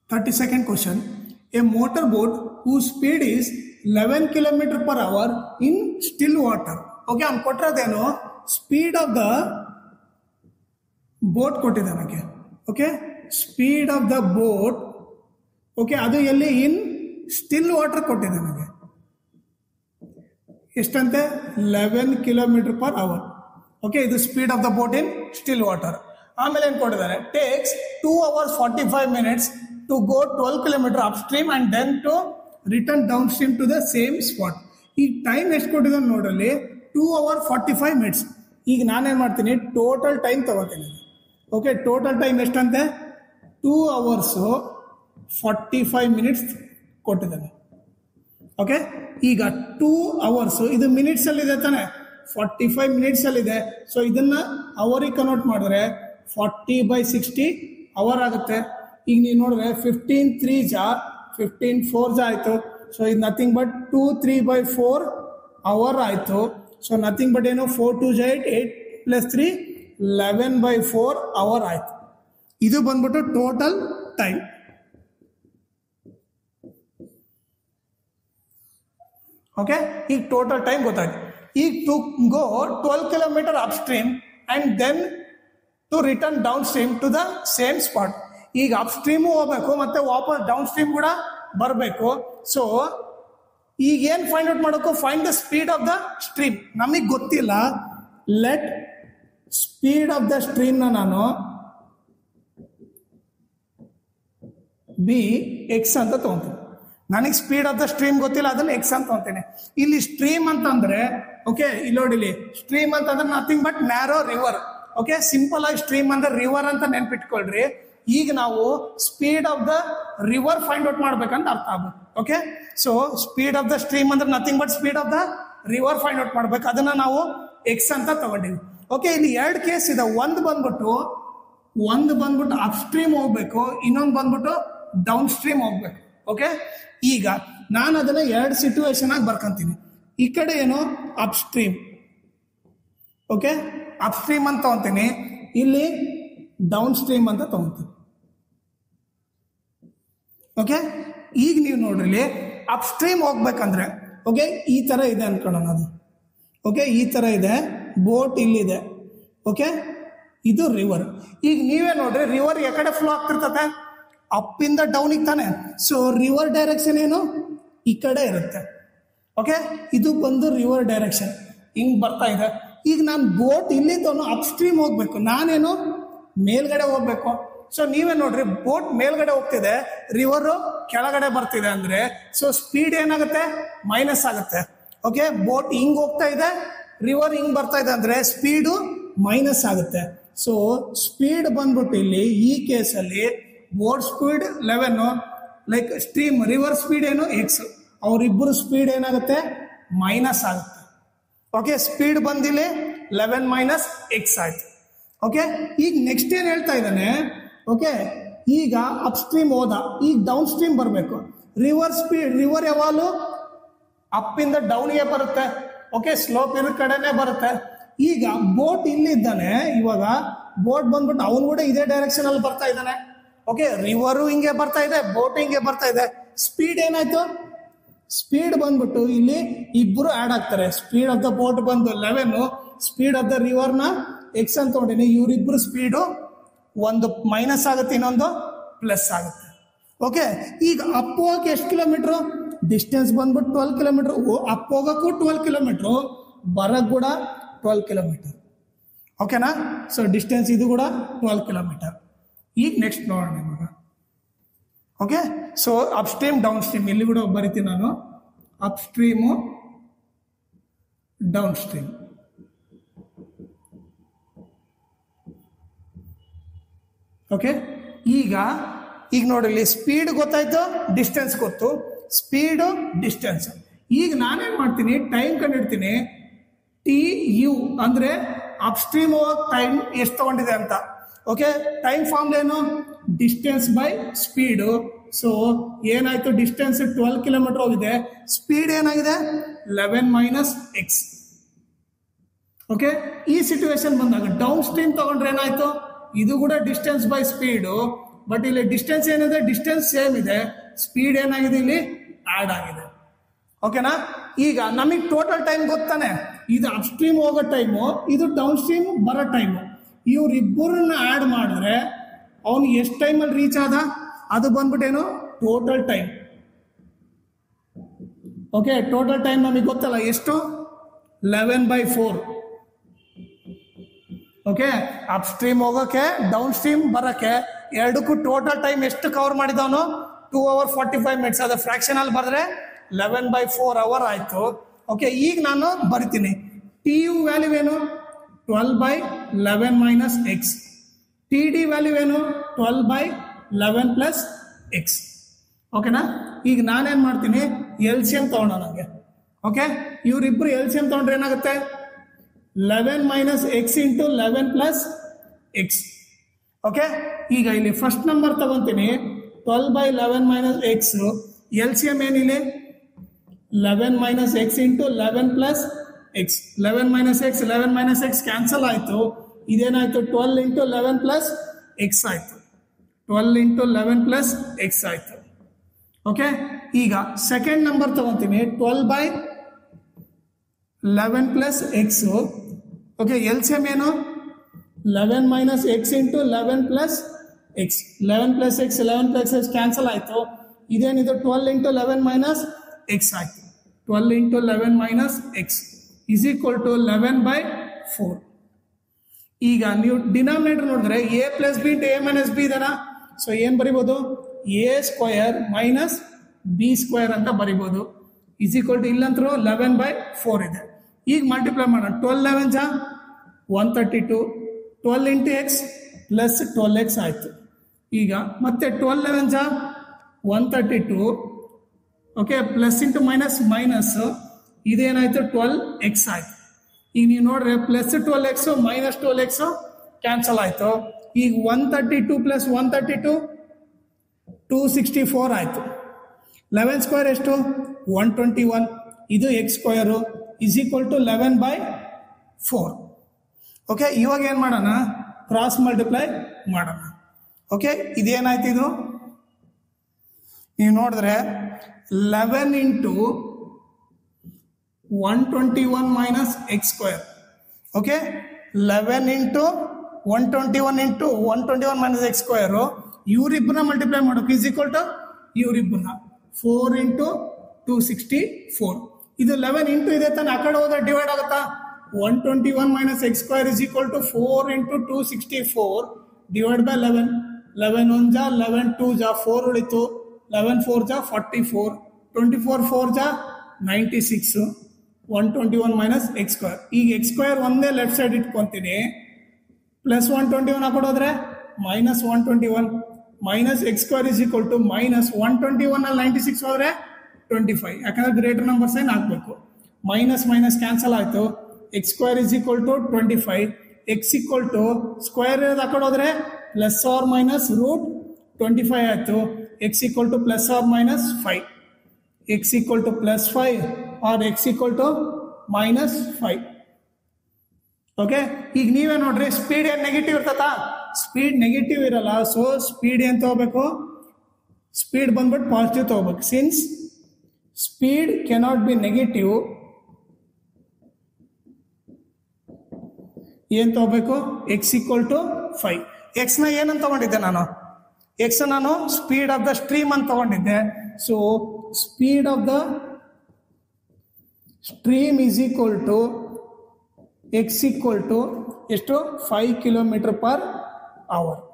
32nd question. A motorboat whose speed is 11 km per hour in still water. Okay ಅವ್ನು ಕೊಟ್ಟಿರೋದೇನು speed of the boat ಕೊಟ್ಟಿದ್ದ ನನಗೆ okay speed of the boat okay ಅದು ಎಲ್ಲಿ in still water ಕೊಟ್ಟಿದ್ದ ನನಗೆ ಎಷ್ಟಂತೆ eleven kilometre per hour okay ಇದು speed of the boat in still water ಆಮೇಲೆ ಏನು ಕೊಟ್ಟಿದ್ದಾರೆ takes two hours forty five minutes to go twelve kilometre upstream and then to return downstream to the same spot ಈಗ time ಎಷ್ಟು ಕೊಟ್ಟಿದ್ದಾನೆ ನೋಡಲ್ಲಿ two hour forty five minutes ಈಗ ನಾನೇನು ಮಾಡ್ತೀನಿ ಟೋಟಲ್ ಟೈಮ್ ತಗೋತೀನಿ ಓಕೆ ಟೋಟಲ್ ಟೈಮ್ ಎಷ್ಟಂತೆ two hours forty five minutes ಕೊಟ್ಟಿದ್ದಾನೆ ಓಕೆ ಈಗ ಟೂ ಅವರ್ಸ್ ಇದು ಮಿನಿಟ್ಸ್ ಅಲ್ಲಿ ಇದೆ ತಾನೆ ಫಾರ್ಟಿ ಫೈವ್ ಮಿನಿಟ್ಸ್ ಅಲ್ಲಿ ಇದೆ ಸೊ ಇದನ್ನ ಅವರಿಗೆ ಕನ್ವರ್ಟ್ ಮಾಡಿದ್ರೆ ಫಾರ್ಟಿ ಬೈ ಸಿಕ್ಸ್ಟಿ ಅವರ್ ಆಗುತ್ತೆ ಈಗ ನೀವು ನೋಡಿದ್ರೆ ಫಿಫ್ಟೀನ್ ತ್ರೀ ಜಾ ಫಿಫ್ಟೀನ್ ಫೋರ್ ಜಾ ಆಯಿತು ಸೊ ಇದು nothing but two three by four hour ಆಯಿತು ಸೊ ನಥಿಂಗ್ ಬಟ್ ಏನು ಫೋರ್ ಟು ಜ eight eight plus three eleven by four hour ಆಯಿತು ಇದು ಬಂದ್ಬಿಟ್ಟು ಟೋಟಲ್ ಟೈಮ್ ಓಕೆ ಈಗ ಟೋಟಲ್ ಟೈಮ್ ಗೊತ್ತಾಯ್ತು ಈಗ to go twelve kilometre upstream and then to return downstream to the same spot ಈಗ upstream ಹೋಗ್ಬೇಕು ಮತ್ತೆ ವಾಪಸ್ ಡೌನ್ ಸ್ಟ್ರೀಮ್ ಕೂಡ ಬರಬೇಕು ಸೊ ಈಗ ಏನ್ ಫೈಂಡ್ ಔಟ್ ಮಾಡಬೇಕು find the speed of the stream ನಮಗೆ ಗೊತ್ತಿಲ್ಲ ಲೆಟ್ ಸ್ಪೀಡ್ ಆಫ್ ದ ಸ್ಟ್ರೀಮ್ನ ನಾನು ಬಿ ಎಕ್ಸ್ ಅಂತ ತಗೊಂತೀನಿ ನನಗೆ ಸ್ಪೀಡ್ ಆಫ್ ದ ಸ್ಟ್ರೀಮ್ ಗೊತ್ತಿಲ್ಲ ಅದನ್ನ ಎಕ್ಸ್ ಅಂತ ತಗೊಂತೀನಿ ಇಲ್ಲಿ ಸ್ಟ್ರೀಮ್ ಅಂತಂದ್ರೆ ಓಕೆ ಇಲ್ಲಿ ನೋಡಿಲಿ ಸ್ಟ್ರೀಮ್ ಅಂತಂದ್ರೆ nothing but narrow river okay simple ಆಗಿ ಸ್ಟ್ರೀಮ್ ಅಂದ್ರೆ ರಿವರ್ ಅಂತ ನೆನ್ಪಿಟ್ಕೊಳ್ರಿ ಈಗ ನಾವು speed of the river find out ಮಾಡ್ಬೇಕಂತ ಅರ್ಥ ಆಗ್ಬೇಕು okay so speed of the stream ಅಂದ್ರೆ nothing but speed of the river find out ಮಾಡ್ಬೇಕು ಅದನ್ನ ನಾವು ಎಕ್ಸ್ ಅಂತ ತಗೊಂಡಿವಿ ಓಕೆ ಇಲ್ಲಿ ಎರಡು ಕೇಸ್ ಇದೆ ಒಂದು ಬಂದ್ಬಿಟ್ಟು ಒಂದು ಬಂದ್ಬಿಟ್ಟು ಅಪ್ ಸ್ಟ್ರೀಮ್ ಹೋಗ್ಬೇಕು ಇನ್ನೊಂದು ಬಂದ್ಬಿಟ್ಟು ಡೌನ್ ಸ್ಟ್ರೀಮ್ ಹೋಗ್ಬೇಕು ಓಕೆ ಈಗ ನಾನು ಅದನ್ನ ಎರಡು ಸಿಚುವೇಶನ್ ಆಗಿ ಬರ್ಕೊಂತೀನಿ ಈ ಕಡೆ ಏನು upstream okay up upstream ಅಂತ ತಗೊಂತೀನಿ ಇಲ್ಲಿ ಡೌನ್ ಸ್ಟ್ರೀಮ್ ಅಂತ ತಗೊಂತೀನಿ ಓಕೆ ಈಗ ನೀವು ನೋಡ್ರಿ ಅಪ್ ಸ್ಟ್ರೀಮ್ ಹೋಗ್ಬೇಕಂದ್ರೆ ಓಕೆ ಈ ತರ ಇದೆ ಅನ್ಕೊಳ್ಳೋಣ ಅದು ಓಕೆ ಈ ತರ ಇದೆ ಬೋಟ್ ಇಲ್ಲಿದೆ ಓಕೆ ಇದು ರಿವರ್ ಈಗ ನೀವೇ ನೋಡ್ರಿ ರಿವರ್ ಎಕಡೆ ಫ್ಲೋ ಆಗ್ತಿರ್ತದೆ ಅಪ್ ಇಂದ ಡೌನಿಗೆ ತಾನೆ ಸೊ ರಿವರ್ ಡೈರೆಕ್ಷನ್ ಏನು ಈ ಕಡೆ ಇರುತ್ತೆ ಓಕೆ ಇದು ಬಂದು ರಿವರ್ ಡೈರೆಕ್ಷನ್ ಹಿಂಗ್ ಬರ್ತಾ ಇದೆ ಈಗ ನಾನು ಬೋಟ್ ಇಲ್ಲಿದ್ದವನು ಅಪ್ ಸ್ಟ್ರೀಮ್ ಹೋಗ್ಬೇಕು ನಾನೇನು ಮೇಲ್ಗಡೆ ಹೋಗ್ಬೇಕು ಸೊ ನೀವೇ ನೋಡ್ರಿ ಬೋಟ್ ಮೇಲ್ಗಡೆ ಹೋಗ್ತಿದೆ ರಿವರ್ ಕೆಳಗಡೆ ಬರ್ತಿದೆ ಅಂದ್ರೆ ಸೊ ಸ್ಪೀಡ್ ಏನಾಗುತ್ತೆ ಮೈನಸ್ ಆಗುತ್ತೆ ಓಕೆ ಬೋಟ್ ಹಿಂಗ್ ಹೋಗ್ತಾ ಇದೆ ರಿವರ್ ಹಿಂಗ್ ಬರ್ತಾ ಇದೆ ಅಂದ್ರೆ ಸ್ಪೀಡು ಮೈನಸ್ ಆಗುತ್ತೆ ಸೊ ಸ್ಪೀಡ್ ಬಂದ್ಬಿಟ್ಟು ಇಲ್ಲಿ ಈ ಕೇಸಲ್ಲಿ boat speed eleven like stream river speed ಏನು ಎಕ್ಸ್ ಅವರಿಬ್ಬರು ಸ್ಪೀಡ್ ಏನಾಗುತ್ತೆ ಮೈನಸ್ ಆಗುತ್ತೆ ಓಕೆ ಸ್ಪೀಡ್ ಬಂದಿಲ್ಲಿ ಲೆವೆನ್ ಮೈನಸ್ ಎಕ್ಸ್ ಆಯ್ತು ಓಕೆ ಈಗ ನೆಕ್ಸ್ಟ್ ಏನ್ ಹೇಳ್ತಾ ಇದ್ದಾನೆ ಓಕೆ ಈಗ ಅಪ್ ಸ್ಟ್ರೀಮ್ ಹೋದ ಈಗ ಡೌನ್ ಸ್ಟ್ರೀಮ್ ಬರಬೇಕು ರಿವರ್ ಸ್ಪೀಡ್ ರಿವರ್ ಯಾವಾಗಲೂ ಅಪ್ ಇಂದ ಡೌನ್ಗೆ ಬರುತ್ತೆ ಓಕೆ ಸ್ಲೋಪ್ ಇರೋ ಕಡೆನೆ ಬರುತ್ತೆ ಈಗ ಬೋಟ್ ಇಲ್ಲಿದ್ದಾನೆ ಇವಾಗ ಬೋಟ್ ಬಂದ್ಬಿಟ್ಟು ಅವನು ಕೂಡ ಇದೇ ಡೈರೆಕ್ಷನ್ ಅಲ್ಲಿ ಬರ್ತಾ ಇದ್ದಾನೆ ಓಕೆ ರಿವರು ಹಿಂಗೆ ಬರ್ತಾ ಇದೆ ಬೋಟ್ ಹಿಂಗೆ ಬರ್ತಾ ಇದೆ ಸ್ಪೀಡ್ ಏನಾಯ್ತು ಸ್ಪೀಡ್ ಬಂದ್ಬಿಟ್ಟು ಇಲ್ಲಿ ಇಬ್ಬರು ಆಡ್ ಆಗ್ತಾರೆ ಸ್ಪೀಡ್ ಆಫ್ ದ ಬೋಟ್ ಬಂದು ಲೆವೆನ್ ಸ್ಪೀಡ್ ಆಫ್ ದ ರಿವರ್ನ ಎಕ್ಸ್ ಅಂತ ತಗೊಂಡಿನಿ ಇವರಿಬ್ಬರು ಸ್ಪೀಡು ಒಂದು ಮೈನಸ್ ಆಗುತ್ತೆ ಇನ್ನೊಂದು ಪ್ಲಸ್ ಆಗುತ್ತೆ ಓಕೆ ಈಗ ಅಪ್ ಹೋಗಕ್ಕೆ ಎಷ್ಟು ಕಿಲೋಮೀಟ್ರು ಡಿಸ್ಟೆನ್ಸ್ ಬಂದ್ಬಿಟ್ಟು ಟ್ವೆಲ್ ಕಿಲೋಮೀಟರ್ ಅಪ್ ಹೋಗಕ್ಕೂ ಟ್ವೆಲ್ ಕಿಲೋಮೀಟ್ರು ಬರಕ್ ಕೂಡ ಟ್ವೆಲ್ ಕಿಲೋಮೀಟರ್ ಓಕೆನಾ ಸೊ ಡಿಸ್ಟೆನ್ಸ್ ಇದು ಕೂಡ ಟ್ವೆಲ್ ಕಿಲೋಮೀಟರ್ ಈಗ ನೆಕ್ಸ್ಟ್ ನೋಡೋಣ ಇವಾಗ okay so up stream down stream ಇಲ್ಲಿ ಕೂಡ ಬರಿತೀನಿ ನಾನು up stream down stream okay ಈಗ ಈಗ ನೋಡಿಲ್ಲಿ ಸ್ಪೀಡ್ ಗೊತ್ತಾಯ್ತು ಡಿಸ್ಟೆನ್ಸ್ ಗೊತ್ತು ಸ್ಪೀಡು ಡಿಸ್ಟೆನ್ಸ್ ಈಗ ನಾನೇನ್ ಮಾಡ್ತೀನಿ ಟೈಮ್ ಕಂಡಿಡ್ತೀನಿ ಟಿ ಯು ಅಂದ್ರೆ ಅಪ್ ಸ್ಟ್ರೀಮ್ ಹೋಗಕ್ ಟೈಮ್ ಎಷ್ಟು ತಗೊಂಡಿದೆ ಅಂತ ಓಕೆ ಟೈಮ್ ಫಾರ್ಮ್ ಏನು ಡಿಸ್ಟೆನ್ಸ್ ಬೈ ಸ್ಪೀಡು ಸೊ ಏನಾಯ್ತು ಡಿಸ್ಟೆನ್ಸ್ ಟ್ವೆಲ್ ಕಿಲೋಮೀಟರ್ ಹೋಗಿದೆ ಸ್ಪೀಡ್ ಏನಾಗಿದೆ ಲೆವೆನ್ ಮೈನಸ್ ಎಕ್ಸ್ ಓಕೆ ಈ ಸಿಚುವೇಶನ್ ಬಂದಾಗ ಡೌನ್ ಸ್ಟ್ರೀಮ್ ತಗೊಂಡ್ರೆ ಏನಾಯ್ತು ಇದು ಕೂಡ ಡಿಸ್ಟೆನ್ಸ್ ಬೈ ಸ್ಪೀಡು ಬಟ್ ಇಲ್ಲಿ ಡಿಸ್ಟೆನ್ಸ್ ಏನಿದೆ ಡಿಸ್ಟೆನ್ಸ್ ಸೇಮ್ ಇದೆ ಸ್ಪೀಡ್ ಏನಾಗಿದೆ ಇಲ್ಲಿ ಆಡ್ ಆಗಿದೆ ಓಕೆನಾ ಈಗ ನಮಗೆ ಟೋಟಲ್ ಟೈಮ್ ಗೊತ್ತಾನೆ ಇದು ಅಪ್ ಸ್ಟ್ರೀಮ್ ಹೋಗೋ ಟೈಮು ಇದು ಡೌನ್ ಸ್ಟ್ರೀಮ್ ಬರೋ ಟೈಮು ಇವ್ರಿಬ್ಬರನ್ನ ಆಡ್ ಮಾಡಿದ್ರೆ ಅವನು ಎಷ್ಟು ಟೈಮಲ್ಲಿ ರೀಚ್ ಆದ ಅದು ಬಂದ್ಬಿಟ್ಟೇನು total time okay total time ನಮಗೆ ಗೊತ್ತಲ್ಲ ಎಷ್ಟು eleven by four okay up stream ಹೋಗೋಕೆ ಡೌನ್ ಸ್ಟ್ರೀಮ್ ಬರೋಕ್ಕೆ ಎರಡಕ್ಕೂ ಟೋಟಲ್ ಟೈಮ್ ಎಷ್ಟು ಕವರ್ ಮಾಡಿದವನು two hour forty five minutes ಅದು ಫ್ರಾಕ್ಷನ್ ಅಲ್ಲಿ ಬರೆದ್ರೆ ಲೆವೆನ್ ಬೈ ಫೋರ್ ಅವರ್ ಆಯಿತು ಓಕೆ ಈಗ ನಾನು ಬರಿತೀನಿ ಟಿ ಯು ವ್ಯಾಲ್ಯೂ ಏನು twelve by eleven minus x T D value ಏನು twelve by eleven plus x ಓಕೆನಾ ಈಗ ನಾನೇನು ಮಾಡ್ತೀನಿ ಎಲ್ ಸಿ ಎಮ್ ತೊಗೊಳ ನನಗೆ ಓಕೆ ಇವರಿಬ್ಬರು ಎಲ್ ಸಿ ಎಮ್ ತೊಗೊಂಡ್ರೆ ಏನಾಗುತ್ತೆ eleven minus x into eleven plus x okay ಈಗ ಇಲ್ಲಿ ಫಸ್ಟ್ ನಂಬರ್ ತಗೊಂತೀನಿ twelve by eleven minus x L C M ಏನಿಲ್ಲಿ eleven minus x into eleven plus x eleven minus x eleven minus x cancel ಆಯಿತು ಇದೇನಾಯಿತು twelve into eleven plus x ಆಯಿತು twelve into eleven plus x ಆಯಿತು okay ಈಗ second number ತಗೊಂತೀನಿ twelve by eleven plus x okay L C M ಏನು eleven minus x into eleven plus x eleven plus x eleven plus x cancel ಆಯಿತು ಇದೇನಿದು twelve into eleven minus x ಆಯಿತು twelve into eleven minus x is equal to eleven by four ಈಗ ನೀವು denominator ನೋಡಿದ್ರೆ a plus b into a minus b ಇದೆನಾ so ಏನು ಬರಿಬೋದು a square minus b square ಅಂತ ಬರಿಬೋದು ಇಸ್ ಈಕ್ವಲ್ ಟು ಇಲ್ಲಂತರೂ ಲೆವೆನ್ ಬೈ ಫೋರ್ ಇದೆ ಈಗ ಮಲ್ಟಿಪ್ಲೈ ಮಾಡೋಣ ಟ್ವೆಲ್ ಲೆವೆನ್ ಜಾ one thirty to twelve into x plus twelve x ಆಯಿತು ಈಗ ಮತ್ತೆ ಟ್ವೆಲ್ ಲೆವೆನ್ ಜಾ one thirty two okay plus into minus minus ಇದೇನಾಯಿತು ಟ್ವೆಲ್ ಎಕ್ಸ್ ಆಯಿತು ಈಗ ನೀವು ನೋಡ್ರೆ plus twelve x minus twelve x cancel ಆಯಿತು ಈಗ one thirty two plus one thirty two two sixty four ಆಯಿತು ಲೆವೆನ್ ಸ್ಕ್ವೇರ್ ಎಷ್ಟು ಒನ್ ಟ್ವೆಂಟಿ ಒನ್ ಇದು x square is equal to eleven by four okay ಇವಾಗ ಏನು ಮಾಡೋಣ cross multiply ಮಾಡೋಣ okay ಇದೇನಾಯ್ತು ಇದು ನೀವು ನೋಡಿದ್ರೆ eleven into one twenty one minus x square okay eleven into one twenty one into one twenty one minus x square ಇವರಿಬ್ಬರನ್ನ multiply ಮಾಡೋಕೆ ಈಸ್ ಈಕ್ವಲ್ ಟು ಇವರಿಬ್ಬರನ್ನ four into two sixty four ಇದು eleven into ಇದೆ ತಾನೆ ಆ ಕಡೆ ಹೋದ್ರೆ divide ಆಗುತ್ತಾ one twenty one minus x square is equal to four into two sixty four divide by eleven eleven one ಜಾ ಲೆವೆನ್ ಟೂ ಜಾ ಫೋರ್ ಉಳಿತು ಲೆವೆನ್ ಫೋರ್ ಜಾ forty four twenty four four ಜಾ ninety six one twenty one minus x square ಈಗ x square ಒಂದೇ left side ಇಟ್ಕೊತೀನಿ plus one twenty one ಹಾಕೊಡೋದ್ರೆ minus one twenty one minus x square is equal to minus one twenty one ಅಲ್ಲಿ ninety six ಹೋದ್ರೆ twenty five ಯಾಕಂದ್ರೆ greater numbers ಏನು ಹಾಕ್ಬೇಕು minus minus cancel ಆಯಿತು x square is equal to twenty five x equal to square ಇರೋದು ಹಾಕೊಡೋದ್ರೆ plus or minus root twenty five ಆಯಿತು x equal to plus or minus five x equal to plus five or x equal to minus five okay ಈಗ ನೀವೇ ನೋಡ್ರಿ speed ಏನು negative ಇರ್ತತಾ speed negative ಇರಲ್ಲ so speed ಏನು ತಗೋಬೇಕು speed ಬಂದ್ಬಿಟ್ಟು ಪಾಸಿಟಿವ್ ತಗೋಬೇಕು since speed cannot be negative ಏನು ತಗೋಬೇಕು ಎಕ್ಸ್ ಈಕ್ವಲ್ ಟು ಫೈವ್ ಎಕ್ಸ್ನ ಏನಂತ ತಗೊಂಡಿದ್ದೆ ನಾನು ಎಕ್ಸ್ ನಾನು ಸ್ಪೀಡ್ ಆಫ್ ದ ಸ್ಟ್ರೀಮ್ ಅಂತ ತಗೊಂಡಿದ್ದೆ so speed of the stream is equal to x equal to ಎಷ್ಟು ಫೈವ್ ಕಿಲೋಮೀಟರ್ ಪರ್ ಅವರ್